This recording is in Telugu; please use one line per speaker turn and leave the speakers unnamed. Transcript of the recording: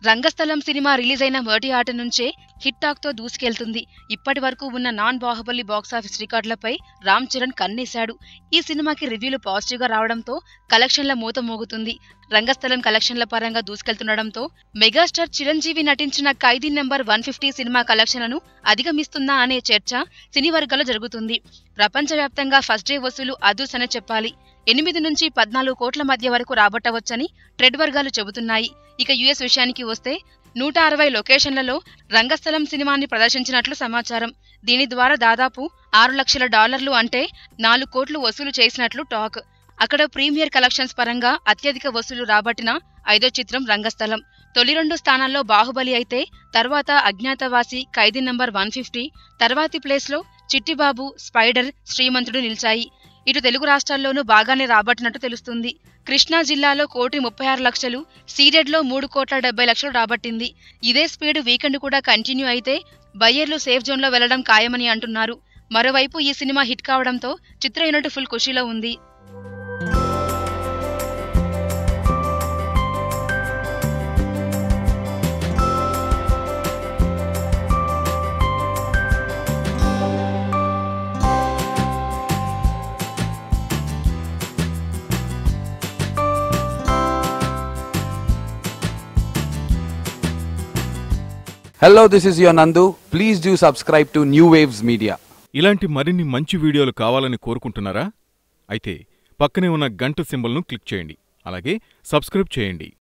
రంగస్థలం సినిమా రిలీజ్ అయిన మొదటి ఆట నుంచే హిట్ టాక్ తో దూసుకెళ్తుంది ఇప్పటి వరకు ఉన్న నాన్ బాహుబలి బాక్సాఫీస్ రికార్డులపై రామ్ చరణ్ కన్నేశాడు ఈ సినిమాకి రివ్యూలు పాజిటివ్ గా రావడంతో కలెక్షన్ల మూత మోగుతుంది రంగస్థలం కలెక్షన్ల పరంగా దూసుకెళ్తుండడంతో మెగాస్టార్ చిరంజీవి నటించిన ఖైదీ నెంబర్ వన్ ఫిఫ్టీ సినిమా కలెక్షన్లను అధిగమిస్తుందా అనే చర్చ సినీ వర్గాల్లో జరుగుతుంది ప్రపంచవ్యాప్తంగా ఫస్ట్ డే వసూలు అదూస్ అనే చెప్పాలి ఎనిమిది నుంచి పద్నాలుగు కోట్ల మధ్య వరకు రాబట్టవచ్చని ట్రెడ్ వర్గాలు చెబుతున్నాయి ఇక యుఎస్ విషయానికి వస్తే నూట అరవై లొకేషన్లలో రంగస్థలం సినిమాని ప్రదర్శించినట్లు సమాచారం దీని ద్వారా దాదాపు ఆరు లక్షల డాలర్లు అంటే నాలుగు కోట్లు వసూలు చేసినట్లు టాక్ అక్కడ ప్రీమియర్ కలెక్షన్స్ పరంగా అత్యధిక వసూలు రాబట్టిన ఐదో చిత్రం రంగస్థలం తొలి రెండు స్థానాల్లో బాహుబలి అయితే తర్వాత Agnyaathavaasi Khaidi number one fifty తర్వాతి ప్లేస్లో చిట్టిబాబు స్పైడర్ శ్రీమంతుడు నిలిచాయి ఇటు తెలుగు రాష్ట్రాల్లోనూ బాగానే రాబట్టినట్టు తెలుస్తుంది కృష్ణా జిల్లాలో కోటి ముప్పై ఆరు లక్షలు సీడెడ్ లో మూడు కోట్ల డెబ్బై లక్షలు రాబట్టింది ఇదే స్పీడ్ వీకెండ్ కూడా కంటిన్యూ అయితే బయ్యర్లు సేఫ్ జోన్ లో వెళ్లడం ఖాయమని అంటున్నారు మరోవైపు ఈ సినిమా హిట్ కావడంతో చిత్ర యూనిట్ ఫుల్ ఖుషీలో ఉంది
Hello, this is your Nandu. Please do subscribe to New Waves Media.
ఇలాంటి మరిన్ని మంచి వీడియోలు కావాలని కోరుకుంటున్నారా అయితే పక్కనే ఉన్న గంట సింబల్ను క్లిక్ చేయండి అలాగే సబ్స్క్రైబ్ చేయండి